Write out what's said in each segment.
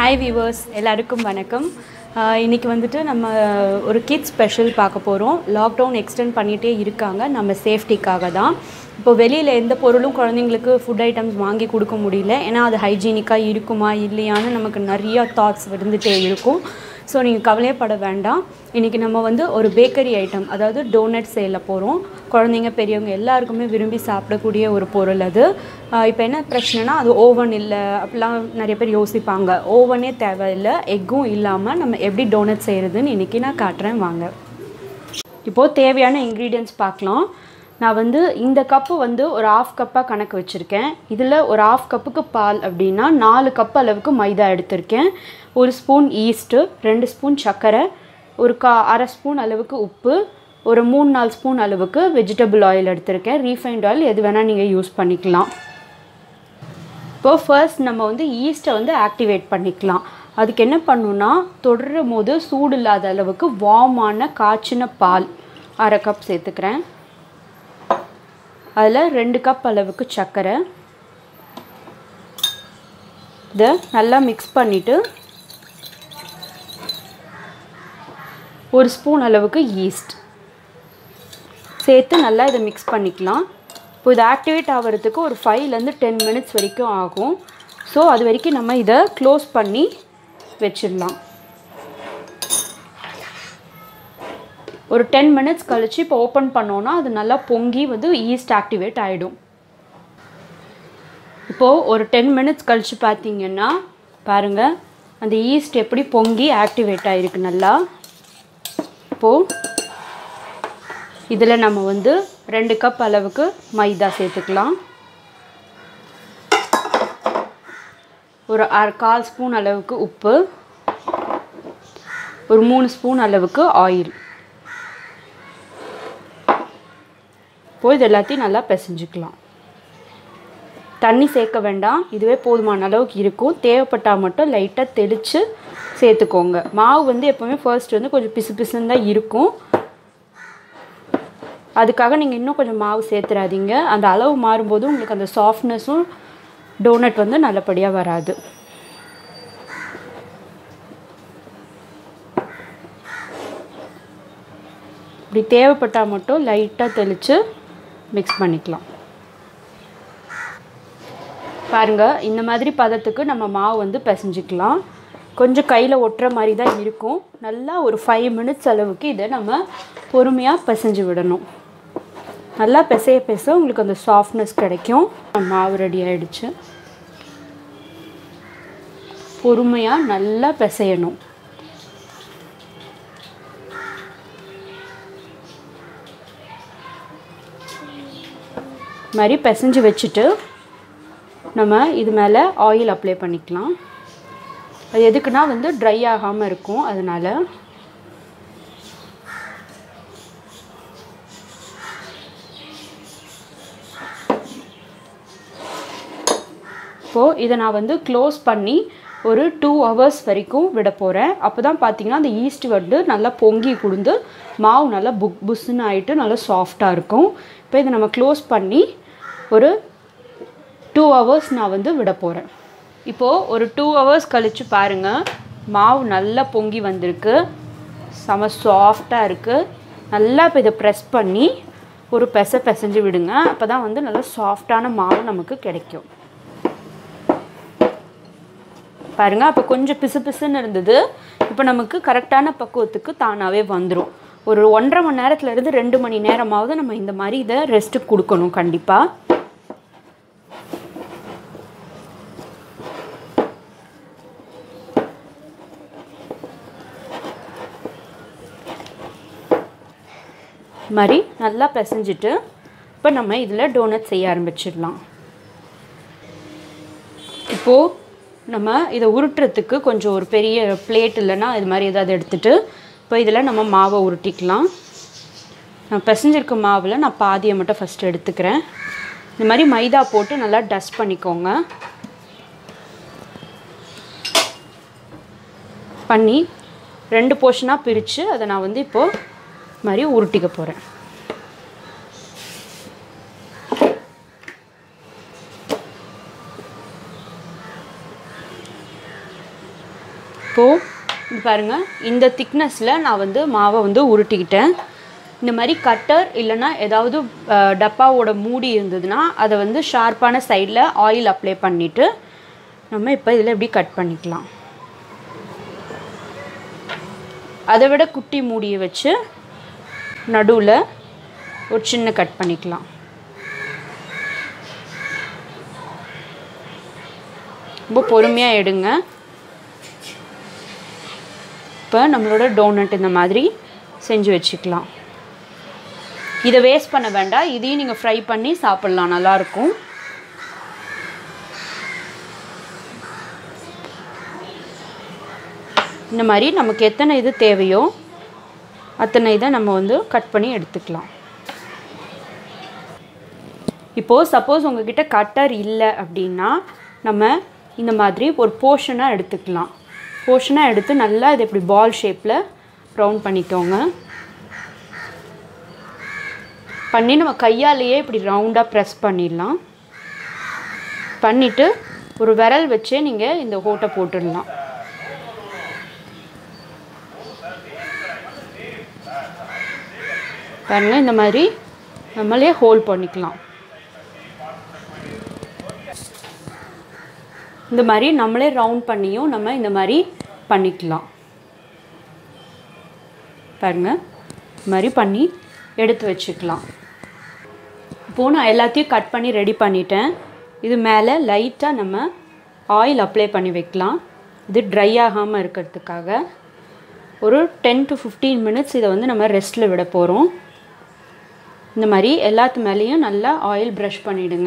hi viewers எல்லாருக்கும் வணக்கம் ஆஹ் இன்னைக்கு வந்துட்டு நம்ம ஒரு கிட் ஸ்பெஷல் பார்க்க போகிறோம் லாக்டவுன் எக்ஸ்டெண்ட் பண்ணிகிட்டே இருக்காங்க நம்ம சேஃப்டிக்காக தான் இப்போ வெளியில் எந்த பொருளும் குழந்தைங்களுக்கு ஃபுட் ஐட்டம்ஸ் வாங்கி கொடுக்க முடியல ஏன்னா அது ஹைஜீனிக்காக இருக்குமா இல்லையான்னு நமக்கு நிறைய தாட்ஸ் வந்துட்டே இருக்கும் ஸோ நீங்கள் கவலையப்பட வேண்டாம் இன்றைக்கி நம்ம வந்து ஒரு பேக்கரி ஐட்டம் அதாவது டோனட் செய்யல போகிறோம் குழந்தைங்க பெரியவங்க எல்லாருக்குமே விரும்பி சாப்பிடக்கூடிய ஒரு பொருள் அது இப்போ என்ன பிரச்சனைனா அது ஓவன் இல்லை அப்படிலாம் நிறைய பேர் யோசிப்பாங்க ஓவனே தேவையில்லை எக்கும் இல்லாமல் நம்ம எப்படி டோனட் செய்கிறதுன்னு இன்றைக்கி நான் காட்டுறேன் வாங்க இப்போது தேவையான இன்க்ரீடியன்ட்ஸ் பார்க்கலாம் நான் வந்து இந்த கப்பு வந்து ஒரு ஆஃப் கப்பாக கணக்கு வச்சுருக்கேன் இதில் ஒரு ஆஃப் கப்புக்கு பால் அப்படின்னா நாலு கப் அளவுக்கு மைதா எடுத்திருக்கேன் ஒரு ஸ்பூன் ஈஸ்ட்டு ரெண்டு ஸ்பூன் சர்க்கரை ஒரு கா அரை ஸ்பூன் அளவுக்கு உப்பு ஒரு மூணு நாலு ஸ்பூன் அளவுக்கு வெஜிடபிள் ஆயில் எடுத்திருக்கேன் ரீஃபைண்ட் ஆயில் எது வேணால் நீங்கள் யூஸ் பண்ணிக்கலாம் இப்போ ஃபர்ஸ்ட் நம்ம வந்து ஈஸ்ட்டை வந்து ஆக்டிவேட் பண்ணிக்கலாம் அதுக்கு என்ன பண்ணணும்னா தொடரும் போது சூடு இல்லாத அளவுக்கு வார்மான காய்ச்சின பால் அரை கப் சேர்த்துக்கிறேன் அதில் ரெண்டு கப் அளவுக்கு சர்க்கரை இதை நல்லா மிக்ஸ் பண்ணிவிட்டு ஒரு ஸ்பூன் அளவுக்கு ஈஸ்ட் சேர்த்து நல்லா இதை மிக்ஸ் பண்ணிக்கலாம் இப்போ இது ஆக்டிவேட் ஆகிறதுக்கு ஒரு ஃபைவ்லேருந்து டென் மினிட்ஸ் வரைக்கும் ஆகும் ஸோ அது வரைக்கும் நம்ம இதை க்ளோஸ் பண்ணி வச்சிடலாம் ஒரு டென் மினிட்ஸ் கழித்து இப்போ ஓப்பன் பண்ணோன்னா அது நல்லா பொங்கி வந்து ஈஸ்ட் ஆக்டிவேட் ஆகிடும் இப்போது ஒரு டென் மினிட்ஸ் கழித்து பார்த்தீங்கன்னா பாருங்கள் அந்த ஈஸ்ட் எப்படி பொங்கி ஆக்டிவேட் ஆகிருக்கு நல்லா இப்போது இதில் நம்ம வந்து ரெண்டு கப் அளவுக்கு மைதா சேர்த்துக்கலாம் ஒரு அரை கால் ஸ்பூன் அளவுக்கு உப்பு ஒரு மூணு ஸ்பூன் அளவுக்கு ஆயில் இப்போ இது எல்லாத்தையும் நல்லா பிசைஞ்சுக்கலாம் தண்ணி சேர்க்க வேண்டாம் இதுவே போதுமான அளவுக்கு இருக்கும் தேவைப்பட்டால் மட்டும் லைட்டாக தெளித்து சேர்த்துக்கோங்க மாவு வந்து எப்போவுமே ஃபர்ஸ்ட் வந்து கொஞ்சம் பிசு பிசுன்னு தான் இருக்கும் அதுக்காக நீங்கள் இன்னும் கொஞ்சம் மாவு சேர்த்துறாதீங்க அந்த அளவு மாறும்போது உங்களுக்கு அந்த சாஃப்ட்னஸும் டோனட் வந்து நல்லபடியாக வராது இப்படி தேவைப்பட்டால் மட்டும் லைட்டாக தெளித்து மிக்ஸ் பண்ணிக்கலாம் பாருங்கள் இந்த மாதிரி பதத்துக்கு நம்ம மாவு வந்து பிசைஞ்சிக்கலாம் கொஞ்சம் கையில் ஒட்டுற மாதிரி தான் இருக்கும் நல்லா ஒரு ஃபைவ் மினிட்ஸ் அளவுக்கு இதை நம்ம பொறுமையாக பிசைஞ்சு விடணும் நல்லா பிசைய பிச உங்களுக்கு அந்த சாஃப்ட்னஸ் கிடைக்கும் மாவு ரெடி ஆகிடுச்சு பொறுமையாக நல்லா பிசையணும் மாதிரி பிசைஞ்சு வச்சுட்டு நம்ம இது மேலே ஆயில் அப்ளை பண்ணிக்கலாம் அது எதுக்குன்னா வந்து ட்ரை ஆகாமல் இருக்கும் அதனால் இப்போது இதை நான் வந்து க்ளோஸ் பண்ணி ஒரு டூ ஹவர்ஸ் வரைக்கும் விட போகிறேன் அப்போ தான் பார்த்தீங்கன்னா அந்த ஈஸ்ட் வந்து நல்லா பொங்கி கொடுந்து மாவு நல்லா புக் புஸ்ன்னு ஆகிட்டு நல்லா சாஃப்டாக இருக்கும் இப்போ இதை நம்ம க்ளோஸ் பண்ணி ஒரு டூ ஹவர்ஸ் நான் வந்து விட போகிறேன் இப்போது ஒரு டூ ஹவர்ஸ் கழித்து பாருங்கள் மாவு நல்லா பொங்கி வந்திருக்கு செம சாஃப்டாக இருக்குது நல்லா இப்போ இதை ப்ரெஸ் பண்ணி ஒரு பெச பிசைஞ்சு விடுங்க அப்போ தான் வந்து நல்லா சாஃப்டான மாவு நமக்கு கிடைக்கும் பாருங்கள் அப்போ கொஞ்சம் பிசு பிசுன்னு இருந்தது இப்போ நமக்கு கரெக்டான பக்குவத்துக்கு தானாகவே வந்துடும் ஒரு ஒன்றரை மணி நேரத்துலேருந்து ரெண்டு மணி நேரமாவது நம்ம இந்த மாதிரி இதை ரெஸ்ட்டு கொடுக்கணும் கண்டிப்பாக மாதிரி நல்லா பிசைஞ்சிட்டு இப்போ நம்ம இதில் டோனட் செய்ய ஆரம்பிச்சிடலாம் இப்போது நம்ம இதை உருட்டுறதுக்கு கொஞ்சம் ஒரு பெரிய பிளேட் இல்லைன்னா இது மாதிரி ஏதாவது எடுத்துகிட்டு இப்போ இதில் நம்ம மாவை உருட்டிக்கலாம் நான் பிசைஞ்சிருக்க மாவில் நான் பாதியை மட்டும் ஃபஸ்ட்டு எடுத்துக்கிறேன் இந்த மாதிரி மைதா போட்டு நல்லா டஸ்ட் பண்ணிக்கோங்க பண்ணி ரெண்டு போர்ஷனாக பிரித்து அதை நான் வந்து இப்போது மாதிரி உருட்டிக்க போகிறேன் இது பாருங்கள் இந்த திக்னஸில் நான் வந்து மாவை வந்து உருட்டிக்கிட்டேன் இந்த மாதிரி கட்டர் இல்லைன்னா ஏதாவது அஹ், டப்பாவோட மூடி இருந்ததுன்னா அதை வந்து ஷார்ப்பான சைடில் ஆயில் அப்ளை பண்ணிவிட்டு நம்ம இப்போ இதில் இப்படி கட் பண்ணிக்கலாம் அதை விட குட்டி மூடியை வச்சு நடுவில் ஒரு சின்ன கட் பண்ணிக்கலாம் ரொம்ப பொறுமையாக எடுங்க இப்போ நம்மளோட டோனட் இந்த மாதிரி செஞ்சு வச்சுக்கலாம் இதை வேஸ்ட் பண்ண வேண்டாம் இதையும் நீங்கள் ஃப்ரை பண்ணி சாப்பிட்லாம் நல்லாயிருக்கும் இந்த மாதிரி நமக்கு எத்தனை இது தேவையோ அத்தனை இதை நம்ம வந்து கட் பண்ணி எடுத்துக்கலாம் இப்போது சப்போஸ் உங்ககிட்ட கட்டர் இல்லை அப்படின்னா நம்ம இந்த மாதிரி ஒரு போர்ஷனாக எடுத்துக்கலாம் போர்ஷனாக எடுத்து நல்லா இதை இப்படி பால் ஷேப்பில் ரவுண்ட் பண்ணிக்கோங்க பண்ணி நம்ம கையாலேயே இப்படி ரவுண்டாக ப்ரெஸ் பண்ணிடலாம் பண்ணிவிட்டு ஒரு விரல் வச்சே நீங்கள் இந்த ஓட்டை போட்டுடலாம் பாருங்கள் இந்த மாதிரி நம்மளே ஹோல் பண்ணிக்கலாம் இந்த மாதிரி நம்மளே ரவுண்ட் பண்ணியும் நம்ம இந்த மாதிரி பண்ணிக்கலாம் பாருங்க இந்த மாதிரி பண்ணி எடுத்து வச்சுக்கலாம் இப்போது நான் எல்லாத்தையும் கட் பண்ணி ரெடி பண்ணிட்டேன் இது மேலே லைட்டாக நம்ம ஆயில் அப்ளை பண்ணி வைக்கலாம் இது ட்ரை ஆகாமல் இருக்கிறதுக்காக ஒரு டென் டு ஃபிஃப்டீன் மினிட்ஸ் இதை வந்து நம்ம ரெஸ்ட்டில் விட போகிறோம் இந்த மாதிரி எல்லாத்து மேலேயும் நல்லா ஆயில் ப்ரஷ் பண்ணிவிடுங்க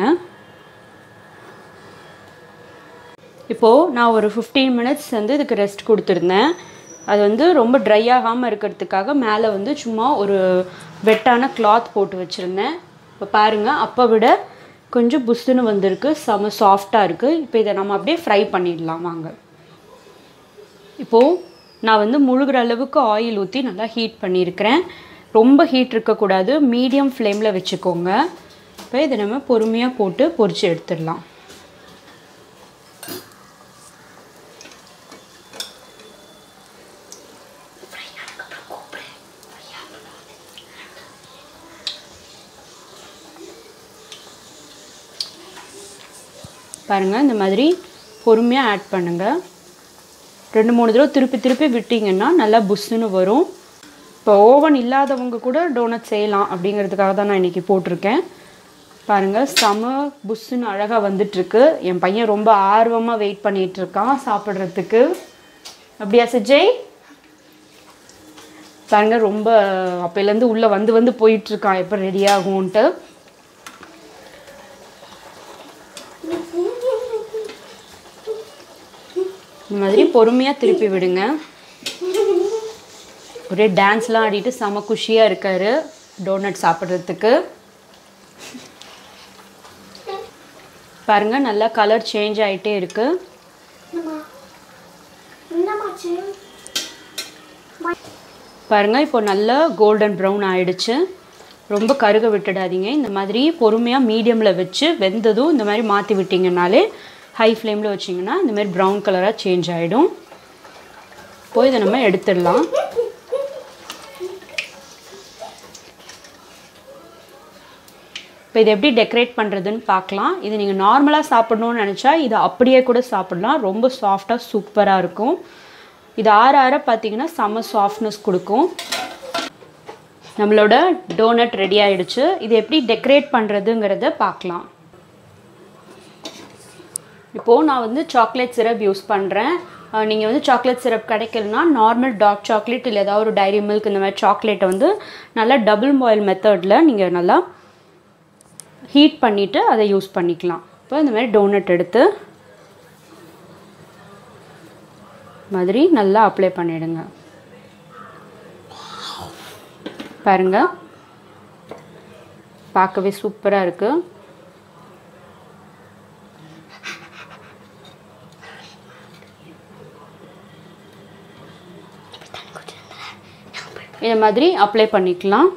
இப்போது நான் ஒரு ஃபிஃப்டீன் மினிட்ஸ் வந்து இதுக்கு ரெஸ்ட் கொடுத்துருந்தேன் அது வந்து ரொம்ப ட்ரை ஆகாமல் இருக்கிறதுக்காக மேலே வந்து சும்மா ஒரு வெட்டான கிளாத் போட்டு வச்சுருந்தேன் இப்போ பாருங்கள் அப்போ விட கொஞ்சம் புஸ்ஸுன்னு வந்திருக்கு செம சாஃப்டாக இருக்குது இப்போ இதை நம்ம அப்படியே ஃப்ரை பண்ணிடலாம் வாங்க இப்போது நான் வந்து முழுகிற அளவுக்கு ஆயில் ஊற்றி நல்லா ஹீட் பண்ணியிருக்கிறேன் ரொம்ப ஹீட் இருக்கக்கூடாது மீடியம் ஃப்ளேமில் வச்சுக்கோங்க இப்போ இதை நம்ம பொறுமையாக போட்டு பொரிச்சு எடுத்துடலாம் பாருங்கள் இந்த மாதிரி பொறுமையாக ஆட் பண்ணுங்கள் ரெண்டு மூணு தடவை திருப்பி திருப்பி விட்டிங்கன்னா நல்லா புஷ்ஷுன்னு வரும் இப்போ ஓவன் இல்லாதவங்க கூட டோனட் செய்யலாம் அப்படிங்கிறதுக்காக தான் நான் இன்றைக்கி போட்டிருக்கேன் பாருங்கள் செம புஷ்ஷுன்னு அழகாக வந்துட்டுருக்கு என் பையன் ரொம்ப ஆர்வமாக வெயிட் பண்ணிகிட்டு இருக்கான் சாப்பிட்றதுக்கு அப்படியா சஜய் பாருங்க ரொம்ப அப்போலேருந்து உள்ளே வந்து வந்து போயிட்டுருக்கான் எப்போ ரெடி ஆகும்ன்ட்டு இந்த மாதிரி பொறுமையாக திருப்பி விடுங்க ஒரே டான்ஸ்லாம் ஆடிட்டு செம குஷியாக இருக்காரு டோனட் சாப்பிட்றதுக்கு பாருங்க நல்லா கலர் சேஞ்ச் ஆகிட்டே இருக்கு பாருங்க இப்போ நல்லா கோல்டன் ப்ரௌன் ஆயிடுச்சு ரொம்ப கருக விட்டுடாதீங்க இந்த மாதிரி பொறுமையாக மீடியமில் வச்சு வெந்ததும் இந்த மாதிரி மாற்றி விட்டிங்கனாலே ஹை ஃப்ளேமில் வச்சிங்கன்னா இந்த மாதிரி ப்ரௌன் கலராக சேஞ்ச் ஆகிடும் இப்போ இதை நம்ம எடுத்துடலாம் இப்போ இதை எப்படி டெக்கரேட் பண்ணுறதுன்னு பார்க்கலாம் இது நீங்கள் நார்மலாக சாப்பிடணும்னு நினச்சா இதை அப்படியே கூட சாப்பிடலாம் ரொம்ப சாஃப்டாக சூப்பராக இருக்கும் இது ஆற ஆற பார்த்தீங்கன்னா செம்ம சாஃப்ட்னஸ் கொடுக்கும் நம்மளோட டோனட் ரெடி ஆயிடுச்சு இது எப்படி டெக்கரேட் பண்ணுறதுங்கிறத பார்க்கலாம் இப்போது நான் வந்து சாக்லேட் சிரப் யூஸ் பண்ணுறேன் நீங்கள் வந்து சாக்லேட் சிரப் கிடைக்கலனா நார்மல் டார்க் சாக்லேட் இல்லை ஏதாவது ஒரு டைரி மில்க் இந்த மாதிரி சாக்லேட்டை வந்து நல்லா டபுள் பாயில் மெத்தடில் நீங்கள் நல்லா ஹீட் பண்ணிவிட்டு அதை யூஸ் பண்ணிக்கலாம் இப்போ இந்த மாதிரி டோனட் எடுத்து மாதிரி நல்லா அப்ளை பண்ணிடுங்க பாருங்க பார்க்கவே சூப்பராக இருக்குது இந்த மாதிரி அப்ளை பண்ணிக்கலாம்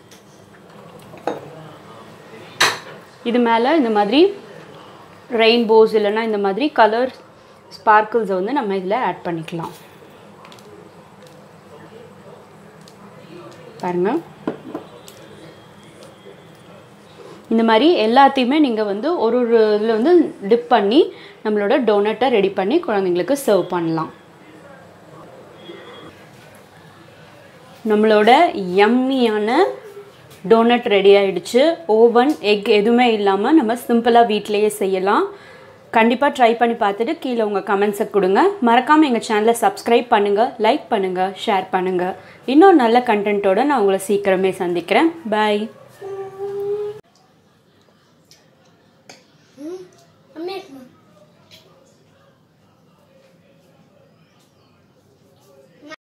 இது மேலே இந்த மாதிரி ரெயின்போஸ் இல்லைன்னா இந்த மாதிரி கலர் ஸ்பார்க்கிள்ஸை வந்து நம்ம இதில் ஆட் பண்ணிக்கலாம் பாருங்கள் இந்த மாதிரி எல்லாத்தையுமே நீங்கள் வந்து ஒரு ஒரு இதில் வந்து டிப் பண்ணி நம்மளோட டோனட்டை ரெடி பண்ணி குழந்தைங்களுக்கு சர்வ் பண்ணலாம் நம்மளோட யம்மியான டோனட் ரெடி ஆயிடுச்சு ஓவன் எக் எதுவுமே இல்லாமல் நம்ம சிம்பிளாக வீட்டிலேயே செய்யலாம் கண்டிப்பாக ட்ரை பண்ணி பார்த்துட்டு கீழே உங்கள் கமெண்ட்ஸை கொடுங்க மறக்காமல் எங்கள் சேனலை சப்ஸ்கிரைப் பண்ணுங்கள் லைக் பண்ணுங்கள் ஷேர் பண்ணுங்கள் இன்னொரு நல்ல கண்டென்ட்டோட நான் உங்களை சீக்கிரமே சந்திக்கிறேன் பாய்